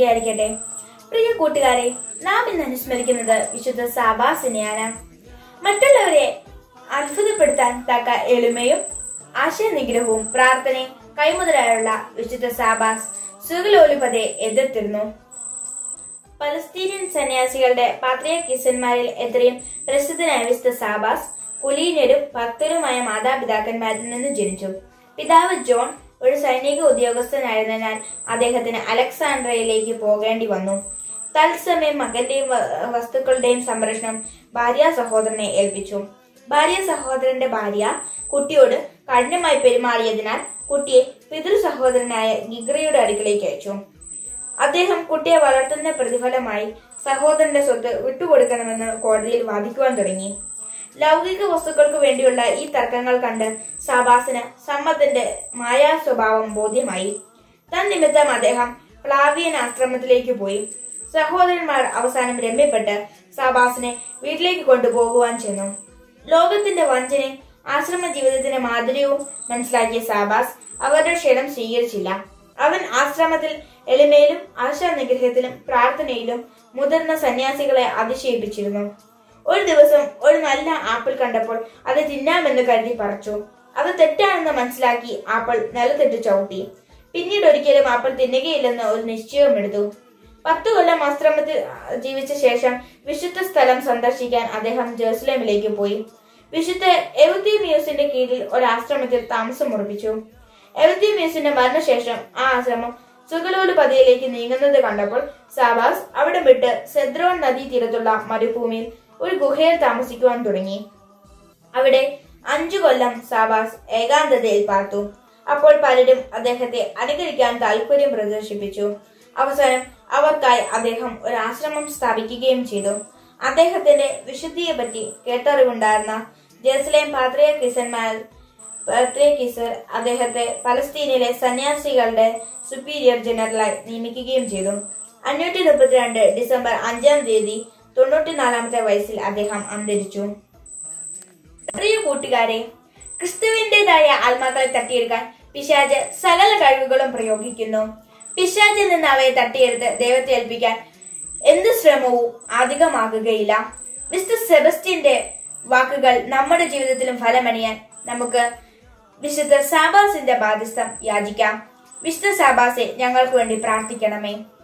സ്തുതിയായിരിക്കട്ടെ പ്രിയ കൂട്ടുകാരെ നാം ഇന്ന് അനുസ്മരിക്കുന്നത് വിശുദ്ധ സാബാസിനെയാണ് മറ്റുള്ളവരെ അത്ഭുതപ്പെടുത്താൻ തക്ക എളിമയും ആശയനിഗ്രഹവും പ്രാർത്ഥനയും കൈമുതലായുള്ള വിശുദ്ധ സാബാസ് സുഗലോലുപതയെ എതിർത്തിരുന്നു പലസ്തീനിയൻ സന്യാസികളുടെ പാത്രിയക്കിസന്മാരിൽ എത്രയും പ്രസിദ്ധനായ വിശുദ്ധ സാബാസ് കുലീനരും ഭക്തരുമായ മാതാപിതാക്കന്മാരിൽ നിന്ന് ജനിച്ചു പിതാവ് ജോൺ ഒരു സൈനിക ഉദ്യോഗസ്ഥനായിരുന്നതിനാൽ അദ്ദേഹത്തിന് അലക്സാണ്ട്രയിലേക്ക് പോകേണ്ടി വന്നു തത്സമയം മകന്റെയും വ- വസ്തുക്കളുടെയും സംരക്ഷണം ഭാര്യ സഹോദരനെ ഏൽപ്പിച്ചു ഭാര്യ സഹോദരന്റെ ഭാര്യ കുട്ടിയോട് കഠിനമായി പെരുമാറിയതിനാൽ കുട്ടിയെ പിതൃ സഹോദരനായ ഗിഗ്രയുടെ അടുക്കലേക്ക് അയച്ചു അദ്ദേഹം കുട്ടിയെ വളർത്തുന്ന പ്രതിഫലമായി സഹോദരന്റെ സ്വത്ത് വിട്ടുകൊടുക്കണമെന്ന് കോടതിയിൽ വാദിക്കുവാൻ തുടങ്ങി ലൗകിക വസ്തുക്കൾക്ക് വേണ്ടിയുള്ള ഈ തർക്കങ്ങൾ കണ്ട് സാബാസിന് സമ്മത്തിന്റെ മായാ സ്വഭാവം ബോധ്യമായി തന്നിമിത്തം അദ്ദേഹം പ്ലാവിയൻ ആശ്രമത്തിലേക്ക് പോയി സഹോദരന്മാർ അവസാനം രമ്യപ്പെട്ട് സാബാസിനെ വീട്ടിലേക്ക് കൊണ്ടുപോകുവാൻ ചെന്നു ലോകത്തിന്റെ വഞ്ചനയും ആശ്രമ ജീവിതത്തിന്റെ മാധുര്യവും മനസ്സിലാക്കിയ സാബാസ് അവരുടെ ക്ഷണം സ്വീകരിച്ചില്ല അവൻ ആശ്രമത്തിൽ എളിമയിലും ആശാനിഗ്രഹത്തിലും പ്രാർത്ഥനയിലും മുതിർന്ന സന്യാസികളെ അതിശയിപ്പിച്ചിരുന്നു ഒരു ദിവസം ഒരു നല്ല ആപ്പിൾ കണ്ടപ്പോൾ അത് തിന്നാമെന്ന് കരുതി പറിച്ചു അത് തെറ്റാണെന്ന് മനസ്സിലാക്കി ആപ്പിൾ നിലത്തിട്ട് ചവിട്ടി പിന്നീട് ഒരിക്കലും ആപ്പിൾ തിന്നുകയില്ലെന്ന് ഒരു നിശ്ചയവും എടുത്തു പത്തു കൊല്ലം ആശ്രമത്തിൽ ജീവിച്ച ശേഷം വിശുദ്ധ സ്ഥലം സന്ദർശിക്കാൻ അദ്ദേഹം ജെറുസലേമിലേക്ക് പോയി വിശുദ്ധ എവുത്തിമ്യൂസിന്റെ കീഴിൽ ഒരു ആശ്രമത്തിൽ താമസം ഉറപ്പിച്ചു എവുത്തിമ്യൂസിന്റെ മരണശേഷം ആ ആശ്രമം സുഗലോല് പതിയിലേക്ക് നീങ്ങുന്നത് കണ്ടപ്പോൾ സാബാസ് അവിടെ വിട്ട് സെദ്രോൺ നദീ തീരത്തുള്ള മരുഭൂമിയിൽ ഒരു ഗുഹയിൽ താമസിക്കുവാൻ തുടങ്ങി അവിടെ അഞ്ചു കൊല്ലം സാബാസ് ഏകാന്തതയിൽ പാർത്തു അപ്പോൾ പലരും അദ്ദേഹത്തെ അനുകരിക്കാൻ താല്പര്യം പ്രദർശിപ്പിച്ചു അവസാനം അവർക്കായി അദ്ദേഹം ഒരു ആശ്രമം സ്ഥാപിക്കുകയും ചെയ്തു അദ്ദേഹത്തിന്റെ വിശുദ്ധിയെ പറ്റി കേട്ടറിവുണ്ടായിരുന്ന ജെറുസലേം പാത്രിയക്കിസന്മാർ പാത്രിയക്കിസർ അദ്ദേഹത്തെ പലസ്തീനിലെ സന്യാസികളുടെ സുപ്പീരിയർ ജനറലായി നിയമിക്കുകയും ചെയ്തു അഞ്ഞൂറ്റി മുപ്പത്തിരണ്ട് ഡിസംബർ അഞ്ചാം തീയതി തൊണ്ണൂറ്റിനാലാമത്തെ വയസ്സിൽ അദ്ദേഹം അന്തരിച്ചു പ്രിയ കൂട്ടുകാരെ ക്രിസ്തുവിന്റേതായ ആത്മാക്കളെ തട്ടിയെടുക്കാൻ പിശാജ് സകല കഴിവുകളും പ്രയോഗിക്കുന്നു പിശാചിൽ നിന്ന് അവയെ തട്ടിയെടുത്ത് ദൈവത്തെ ഏൽപ്പിക്കാൻ എന്ത് ശ്രമവും അധികമാകുകയില്ല മിസ്റ്റർ സെബസ്റ്റ്യന്റെ വാക്കുകൾ നമ്മുടെ ജീവിതത്തിലും ഫലമണിയാൻ നമുക്ക് വിശുദ്ധ സാബാസിന്റെ ബാധ്യസ്ഥം യാചിക്കാം വിശുദ്ധ സാബാസെ ഞങ്ങൾക്ക് വേണ്ടി പ്രാർത്ഥിക്കണമേ